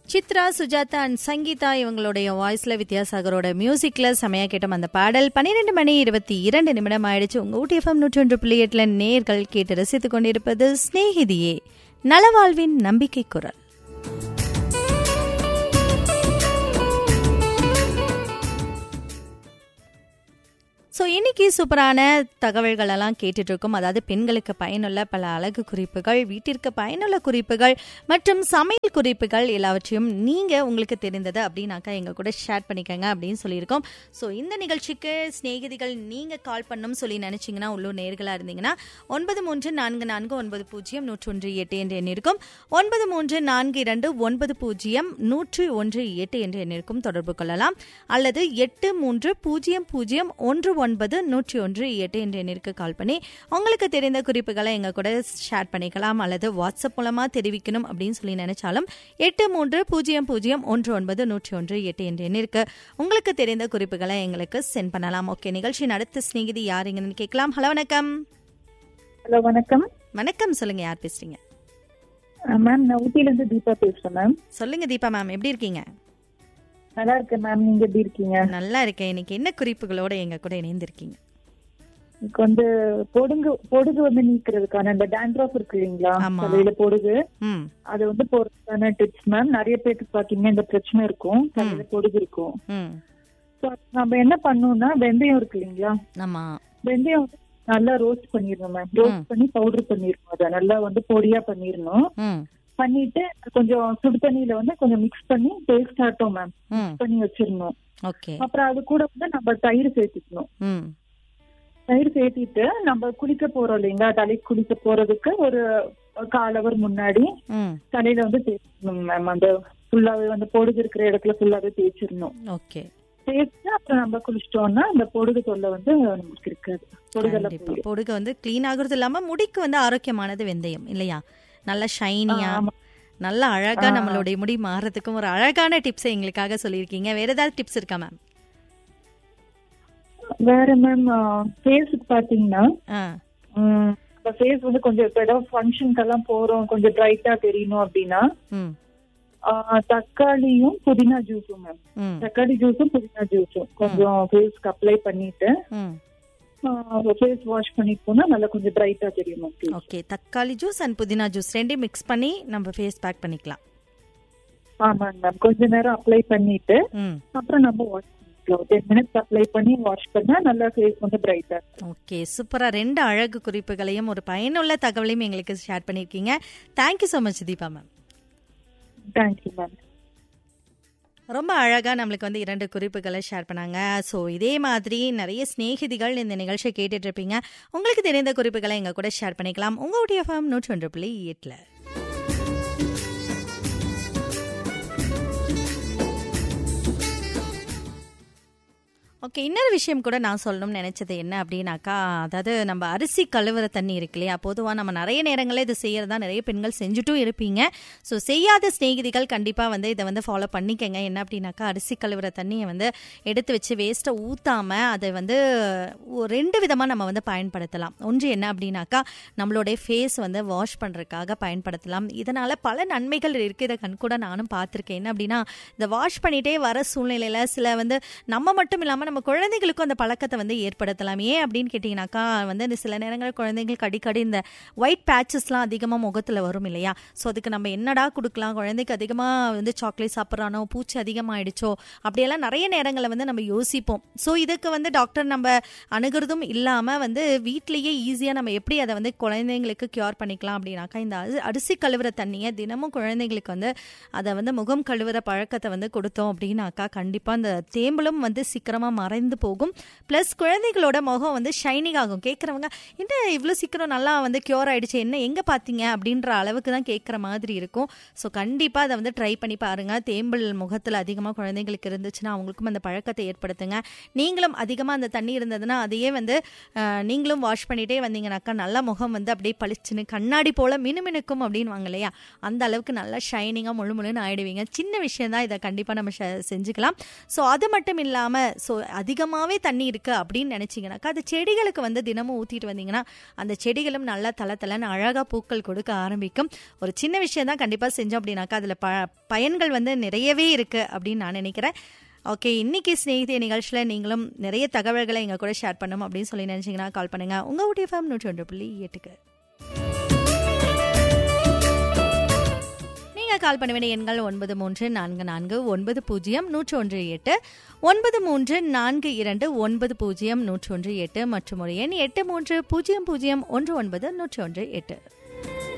Chitra Sujatha and Sangeetha இவங்களுடைய வாய்ஸ்ல வித்யாசாகரோட மியூசிக்ல செமையா கேட்டோம் அந்த பாடல் பன்னிரெண்டு மணி இருபத்தி இரண்டு நிமிடம் ஆயிடுச்சு உங்க ஊட்டி எஃப்எம் நூற்றி ஒன்று புள்ளி எட்டுல நேர்கள் கேட்டு ரசித்துக் கொண்டிருப்பது ஸ்நேகிதியே நலவாழ்வின் நம்பிக்கை குரல் ஸோ இன்னைக்கு சூப்பரான தகவல்கள் எல்லாம் கேட்டுட்டு இருக்கோம் அதாவது பெண்களுக்கு பயனுள்ள பல அழகு குறிப்புகள் வீட்டிற்கு பயனுள்ள குறிப்புகள் மற்றும் சமையல் குறிப்புகள் எல்லாவற்றையும் நீங்க உங்களுக்கு தெரிந்தது அப்படின்னாக்கா எங்க கூட ஷேர் பண்ணிக்கங்க அப்படின்னு சொல்லியிருக்கோம் ஸோ இந்த நிகழ்ச்சிக்கு சிநேகிதிகள் நீங்க கால் பண்ணணும் சொல்லி நினைச்சீங்கன்னா உள்ளூர் நேர்களா இருந்தீங்கன்னா ஒன்பது மூன்று நான்கு நான்கு ஒன்பது பூஜ்ஜியம் நூற்றி ஒன்று எட்டு என்ற எண் இருக்கும் ஒன்பது மூன்று நான்கு இரண்டு ஒன்பது பூஜ்ஜியம் நூற்றி ஒன்று எட்டு என்ற எண் இருக்கும் தொடர்பு கொள்ளலாம் அல்லது எட்டு மூன்று பூஜ்ஜியம் பூஜ்ஜியம் ஒன்று ஒன்பது நூற்றி ஒன்று எட்டு என்ற எண்ணிற்கு கால் பண்ணி உங்களுக்கு தெரிந்த குறிப்புகளை எங்க கூட ஷேர் பண்ணிக்கலாம் அல்லது வாட்ஸ்அப் மூலமா தெரிவிக்கணும் அப்படின்னு சொல்லி நினைச்சாலும் எட்டு மூன்று பூஜ்ஜியம் பூஜ்ஜியம் ஒன்று ஒன்பது நூற்றி ஒன்று எட்டு என்ற எண்ணிற்கு உங்களுக்கு தெரிந்த குறிப்புகளை எங்களுக்கு சென்ட் பண்ணலாம் ஓகே நிகழ்ச்சி நடத்த சிநேகிதி யாருங்கன்னு கேட்கலாம் ஹலோ வணக்கம் ஹலோ வணக்கம் வணக்கம் சொல்லுங்க யார் பேசுறீங்க மேம் நான் ஊட்டில இருந்து தீபா பேசுறேன் மேம் சொல்லுங்க தீபா மேம் எப்படி இருக்கீங்க நல்லா இருக்கேன் மேம் நீங்க எப்படி இருக்கீங்க நல்லா இருக்கேன் இன்னைக்கு என்ன குறிப்புகளோட எங்க கூட இணைந்திருக்கீங்க எனக்கு வந்து பொடுகு பொடுகு வந்து நீக்கிறதுக்கான இந்த டேண்ட்ராஃப் இருக்கு இல்லைங்களா ஆமா. தலையில பொடுகு ம் அது வந்து போறதுக்கான டிப்ஸ் மேம் நிறைய பேருக்கு பாத்தீங்கன்னா இந்த பிரச்சனை இருக்கும் தலையில பொடுகு இருக்கும் ம் So, நம்ம என்ன பண்ணணும்னா வெந்தயம் இருக்கு இல்லைங்களா ஆமா வெந்தயம் வந்து நல்லா ரோஸ்ட் பண்ணிடணும் மேம் ரோஸ்ட் பண்ணி பவுடர் பண்ணிடணும் அதை நல்லா வந்து பொடியா பண்ணிடணும் ம் பண்ணிட்டு கொஞ்சம் சுடு தண்ணியில வந்து கொஞ்சம் மிக்ஸ் பண்ணி பேஸ்ட் ஆட்டும் மேம் ம் பண்ணி வச்சிடணும் ஓகே அப்புறம் அது கூட வந்து நம்ம தயிர் சேர்த்துக்கணும் ம் தயிர் சேர்த்திட்டு நம்ம குளிக்க போறோம் இல்லைங்களா தலைக்கு குளிக்க போறதுக்கு ஒரு கால் அவர் முன்னாடி ம் தலையில வந்து தேய்ச்சிடணும் மேம் அந்த ஃபுல்லாவே வந்து பொடுகு இருக்கிற இடத்துல ஃபுல்லாவே தேய்ச்சிடணும் ஓகே தேய்ச்சிட்டு அப்புறம் நம்ம குளிச்சிட்டோம்னா அந்த பொடுகு தொல்லை வந்து நமக்கு இருக்காது பொடுகெல்லாம் கண்டிப்பா போயிடும் பொடுகு வந்து க்ளீன் ஆகுறது இல்லாம முடிக்கு வந்து ஆரோக்கியமானது வெந்தயம் இல்லையா நல்லா ஷைனியா ஆமா. நல்ல அழகா நம்மளுடைய முடி மாறதுக்கும் ஒரு அழகான டிப்ஸ் எங்களுக்காக சொல்லியிருக்கீங்க வேற ஏதாவது டிப்ஸ் இருக்கா மேம் வேற மேம் ஃபேஸுக்கு பாத்தீங்கன்னா ஆ உம், நம்ம ஃபேஸ் வந்து கொஞ்சம் இப்ப ஏதாவது ஃபங்க்ஷனுக்கெல்லாம் போறோம் கொஞ்சம் பிரைட்டா தெரியணும் அப்படின்னா ம் ஆஹ், தக்காளியும் புதினா ஜூஸும் மேம் ம் தக்காளி ஜூஸும் புதினா ஜூஸும் கொஞ்சம் ஃபேஸ்க்கு அப்ளை பண்ணிட்டு ம் ஃபேஸ் வாஷ் பண்ணிட்டு போனா நல்லா கொஞ்சம் பிரைட்டா தெரியும் நமக்கு ஓகே தக்காளி ஜூஸ் அண்ட் புதினா ஜூஸ் ரெண்டையும் மிக்ஸ் பண்ணி நம்ம ஃபேஸ் பேக் பண்ணிக்கலாம் ஆமாங்க மேம் கொஞ்ச நேரம் அப்ளை பண்ணிட்டு ம் அப்புறம் நம்ம வாஷ் பண்ணிக்கலாம் டென் மினிட்ஸ் அப்ளை பண்ணி வாஷ் பண்ணா நல்லா ஃபேஸ் வந்து பிரைட்டா ஓகே சூப்பரா ரெண்டு அழகு குறிப்புகளையும் ஒரு பயனுள்ள தகவலையும் எங்களுக்கு ஷேர் பண்ணியிருக்கீங்க thank you so much Deepa ma'am thank you ma'am ரொம்ப அழகா நம்மளுக்கு வந்து இரண்டு குறிப்புகளை ஷேர் பண்ணாங்க ஸோ இதே மாதிரி நிறைய சிநேகிதிகள் இந்த நிகழ்ச்சியை கேட்டுட்டு இருப்பீங்க உங்களுக்கு தெரிந்த குறிப்புகளை எங்க கூட ஷேர் பண்ணிக்கலாம் உங்களுடைய ஃபேம் நூற்றி ஒன்று புள்ளி எட்டில் ஓகே இன்னொரு விஷயம் கூட நான் சொல்லணும்னு நினைச்சது என்ன அப்படின்னாக்கா அதாவது நம்ம அரிசி கழுவுற தண்ணி இருக்கு இல்லையா பொதுவாக நம்ம நிறைய நேரங்களில் இது செய்யறதா நிறைய பெண்கள் செஞ்சுட்டும் இருப்பீங்க ஸோ செய்யாத சிநேகிதிகள் கண்டிப்பாக வந்து இதை வந்து ஃபாலோ பண்ணிக்கங்க என்ன அப்படின்னாக்கா அரிசி கழுவுற தண்ணியை வந்து எடுத்து வச்சு வேஸ்ட்டை ஊற்றாம அதை வந்து ஒ- ரெண்டு விதமாக நம்ம வந்து பயன்படுத்தலாம் ஒன்று என்ன அப்படின்னாக்கா நம்மளுடைய ஃபேஸ் வந்து வாஷ் பண்ணுறதுக்காக பயன்படுத்தலாம் இதனால் பல நன்மைகள் இருக்குது இதை கண் கூட நானும் பார்த்துருக்கேன் என்ன அப்படின்னா இந்த வாஷ் பண்ணிட்டே வர சூழ்நிலையில் சில வந்து நம்ம மட்டும் இல்லாமல் நம்ம குழந்தைகளுக்கும் அந்த பழக்கத்தை வந்து ஏற்படுத்தலாம் ஏன் அப்படின்னு கேட்டிங்கனாக்கா வந்து இந்த சில நேரங்களில் குழந்தைங்களுக்கு அடிக்கடி இந்த ஒயிட் பேச்சஸ்லாம் அதிகமாக முகத்தில் வரும் இல்லையா ஸோ அதுக்கு நம்ம என்னடா கொடுக்கலாம் குழந்தைக்கு அதிகமாக வந்து சாக்லேட் சாப்பிட்றானோ பூச்சி அதிகமாகிடுச்சோ அப்படியெல்லாம் நிறைய நேரங்களில் வந்து நம்ம யோசிப்போம் ஸோ இதுக்கு வந்து டாக்டர் நம்ம அணுகிறதும் இல்லாமல் வந்து வீட்லேயே ஈஸியாக நம்ம எப்படி அதை வந்து குழந்தைங்களுக்கு க்யூர் பண்ணிக்கலாம் அப்படின்னாக்கா இந்த அரி- அரிசி கழுவுற தண்ணியை தினமும் குழந்தைங்களுக்கு வந்து அதை வந்து முகம் கழுவுற பழக்கத்தை வந்து கொடுத்தோம் அப்படின்னாக்கா கண்டிப்பாக அந்த தேம்பலும் வந்து சீக்கிரமாக மறைந்து போகும் ப்ளஸ் குழந்தைகளோட முகம் வந்து ஷைனிங் ஆகும் கேட்குறவங்க என்ன இவ்வளோ சீக்கிரம் நல்லா வந்து க்யூர் ஆயிடுச்சு என்ன எங்கே பார்த்தீங்க அப்படின்ற அளவுக்கு தான் கேட்குற மாதிரி இருக்கும் ஸோ கண்டிப்பாக அதை வந்து ட்ரை பண்ணி பாருங்கள் தேம்பல் முகத்தில் அதிகமாக குழந்தைங்களுக்கு இருந்துச்சுன்னா அவங்களுக்கும் அந்த பழக்கத்தை ஏற்படுத்துங்க நீங்களும் அதிகமாக அந்த தண்ணி இருந்ததுன்னா அதையே வந்து அஹ், நீங்களும் வாஷ் பண்ணிட்டே வந்தீங்கன்னாக்கா நல்லா முகம் வந்து அப்படியே பளிச்சுன்னு கண்ணாடி போல மினுமினுக்கும் அப்படின்னு வாங்க இல்லையா அந்த அளவுக்கு நல்லா ஷைனிங்காக முழு முழுன்னு ஆயிடுவீங்க சின்ன விஷயம் தான் இதை கண்டிப்பாக நம்ம ஷ- செஞ்சுக்கலாம் ஸோ அது மட்டும் இல்லாமல் ஸோ அதிகமாகவே தண்ணி இருக்கு அப்படின்னு நினைச்சீங்கன்னாக்கா அது செடிகளுக்கு வந்து தினமும் ஊற்றிட்டு வந்தீங்கன்னா அந்த செடிகளும் நல்லா தலை தலைன்னு அழகாக பூக்கள் கொடுக்க ஆரம்பிக்கும் ஒரு சின்ன விஷயம் தான் கண்டிப்பாக செஞ்சோம் அப்படின்னாக்கா அதில் ப பயன்கள் வந்து நிறையவே இருக்கு அப்படின்னு நான் நினைக்கிறேன் ஓகே இன்னைக்கு ஸ்நேகிதிய நிகழ்ச்சியில் நீங்களும் நிறைய தகவல்களை எங்கள் கூட ஷேர் பண்ணணும் அப்படின்னு சொல்லி நினைச்சீங்கன்னா கால் பண்ணுங்க உங்கள் ஊட்டி ஃபேம் நூற்றி ஒன்று புள்ளி எட்டுக்கு நீங்கள் கால் பண்ண வேண்டிய எண்கள் ஒன்பது மூன்று நான்கு நான்கு ஒன்பது பூஜ்ஜியம் நூற்றி ஒன்று எட்டு ஒன்பது மூன்று நான்கு இரண்டு ஒன்பது பூஜ்ஜியம் நூற்றி ஒன்று எட்டு மற்றும் ஒரு எண் எட்டு மூன்று பூஜ்ஜியம் பூஜ்ஜியம் ஒன்று ஒன்பது நூற்றி ஒன்று எட்டு